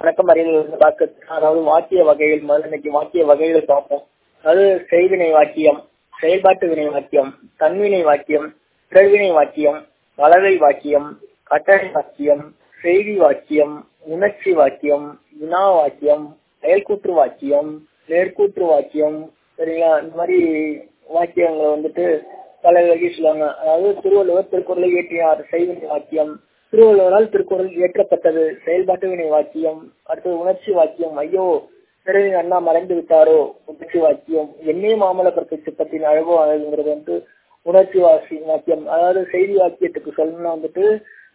வணக்கம் அறிஞர் பார்க்க அதாவது வாக்கிய வகைகள் முதல்ல இன்னைக்கு வாக்கிய வகைகள் பார்ப்போம் அதாவது செய்வினை வாக்கியம் செயல்பாட்டு வினை வாக்கியம் தன்வினை வாக்கியம் பிறவினை வாக்கியம் வலவை வாக்கியம் கட்டளை வாக்கியம் செய்தி வாக்கியம் உணர்ச்சி வாக்கியம் வினா வாக்கியம் செயல்கூற்று வாக்கியம் நேர்கூற்று வாக்கியம் சரிங்களா இந்த மாதிரி வாக்கியங்களை வந்துட்டு பல வகை சொல்லுவாங்க அதாவது திருவள்ளுவர் திருக்குறளை இயற்றினார் செய்வினை வாக்கியம் திருவள்ளுவரால் திருக்குறள் இயற்றப்பட்டது செயல்பாட்டு வினை வாக்கியம் அடுத்தது உணர்ச்சி வாக்கியம் ஐயோ பிறகு அண்ணா மறைந்து விட்டாரோ உணர்ச்சி வாக்கியம் என்னே மாமல பிறகு பத்தின அழகோ அழகுங்கிறது வந்து உணர்ச்சி வாசி வாக்கியம் அதாவது செய்தி வாக்கியத்துக்கு சொல்லணும்னா வந்துட்டு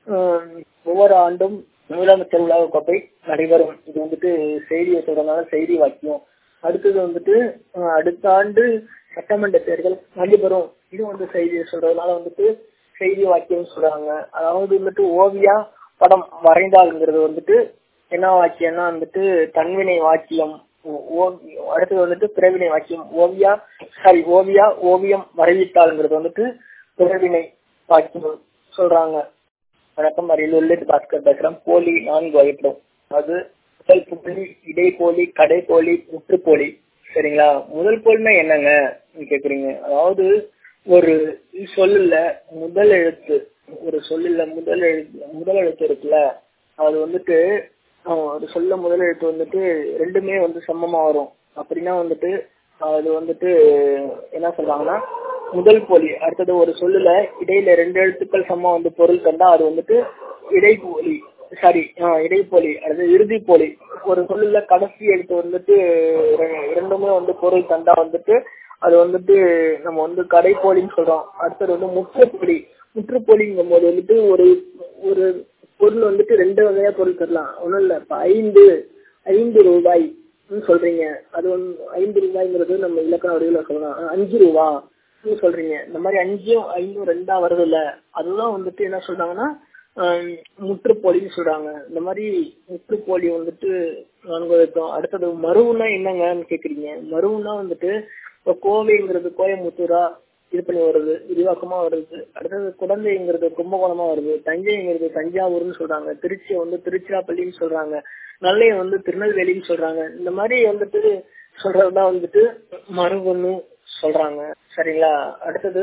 ஒவ்வொரு ஆண்டும் முதலமைச்சர் உலக கோப்பை நடைபெறும் இது வந்துட்டு செய்தியை சொல்றதுனால செய்தி வாக்கியம் அடுத்தது வந்துட்டு அடுத்த ஆண்டு சட்டமன்ற தேர்தல் நடைபெறும் இது வந்து செய்தியை சொல்றதுனால வந்துட்டு செய்தி வாக்கியம் சொல்றாங்க அதாவது வந்துட்டு ஓவியா படம் வரைந்தாள்ங்கிறது வந்துட்டு என்ன வாக்கியம்னா வந்துட்டு தன்வினை வாக்கியம் அடுத்தது வந்துட்டு பிறவினை வாக்கியம் ஓவியா சாரி ஓவியா ஓவியம் வரைவித்தாள்ங்கிறது வந்துட்டு பிறவினை வாக்கியம் சொல்றாங்க வணக்கம் அரியலூர்ல பாஸ்கர் பேசுறேன் போலி நான்கு வகைப்படும் அது முதல் புள்ளி இடைப்போலி கடைப்போலி முற்றுப்போலி சரிங்களா முதல் போலினா என்னங்க கேக்குறீங்க அதாவது ஒரு சொல்லுல முதல் எழுத்து ஒரு சொல்லுல முதல் எழுத்து முதல் எழுத்து இருக்குல்ல அது வந்துட்டு ஒரு சொல்ல முதல் எழுத்து வந்துட்டு ரெண்டுமே வந்து சமமா வரும் அப்படின்னா வந்துட்டு அது வந்துட்டு என்ன சொல்றாங்கன்னா முதல் போலி அடுத்தது ஒரு சொல்லுல இடையில ரெண்டு எழுத்துக்கள் சமமா வந்து பொருள் தந்தா அது வந்துட்டு இடைப்போலி சாரி இடைப்போலி அடுத்து இறுதி போலி ஒரு சொல்லுல கடைசி எழுத்து வந்துட்டு இரண்டுமே வந்து பொருள் தந்தா வந்துட்டு அது வந்துட்டு நம்ம வந்து கடைப்போலின்னு சொல்றோம் அடுத்தது வந்து முற்றுப்பொலி முற்றுப்பொலிங்கும் போது வந்துட்டு ஒரு ஒரு பொருள் வந்துட்டு ரெண்டு வகையா பொருள் தரலாம் ஒன்றும் இல்லை இப்போ ஐந்து ஐந்து ரூபாய் சொல்றீங்க அது வந்து ஐந்து ரூபாய்ங்கிறது நம்ம இலக்கண வடிவில் சொல்லலாம் அஞ்சு ரூபா சொல்றீங்க இந்த மாதிரி அஞ்சும் ஐந்தும் ரெண்டா வருது இல்ல அதுதான் வந்துட்டு என்ன சொல்றாங்கன்னா முற்றுப்போலின்னு சொல்றாங்க இந்த மாதிரி முற்றுப்போலி வந்துட்டு நான்கு வைத்தோம் அடுத்தது மருவுனா என்னங்கன்னு கேக்குறீங்க மருவுனா வந்துட்டு இப்போ கோவைங்கிறது கோயம்புத்தூரா இது பண்ணி வருது விரிவாக்கமா வருது அடுத்தது குழந்தைங்கிறது கும்பகோணமா வருது தஞ்சைங்கிறது தஞ்சாவூர்னு சொல்றாங்க திருச்சியை வந்து திருச்சிராப்பள்ளின்னு சொல்றாங்க நெல்லையை வந்து திருநெல்வேலின்னு சொல்றாங்க இந்த மாதிரி வந்துட்டு சொல்றதுதான் வந்துட்டு மருவுன்னு சொல்றாங்க சரிங்களா அடுத்தது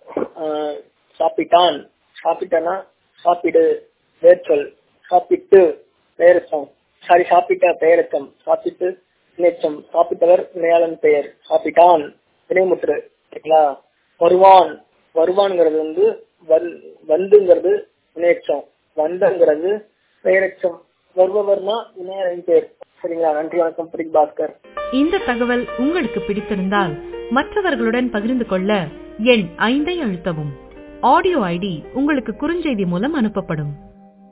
சாப்பிட்டான் சாப்பிட்டானா சாப்பிடு வேர்ச்சொல் சாப்பிட்டு பெயரச்சம் சாரி சாப்பிட்ட பெயரச்சம் சாப்பிட்டு இணைச்சம் சாப்பிட்டவர் வினையாளன் பெயர் சாப்பிட்டான் வினைமுற்று சரிங்களா வருவான் வருவான்ங்கிறது வந்து வந்துங்கிறது வினையச்சம் வந்தங்கிறது பெயரச்சம் வருபவர்னா வினையாளன் பெயர் சரிங்களா நன்றி வணக்கம் பிரிக் பாஸ்கர் இந்த தகவல் உங்களுக்கு பிடித்திருந்தால் மற்றவர்களுடன் பகிர்ந்து கொள்ள எண் ஐந்தை அழுத்தவும் ஆடியோ ஐடி உங்களுக்கு குறுஞ்செய்தி மூலம் அனுப்பப்படும்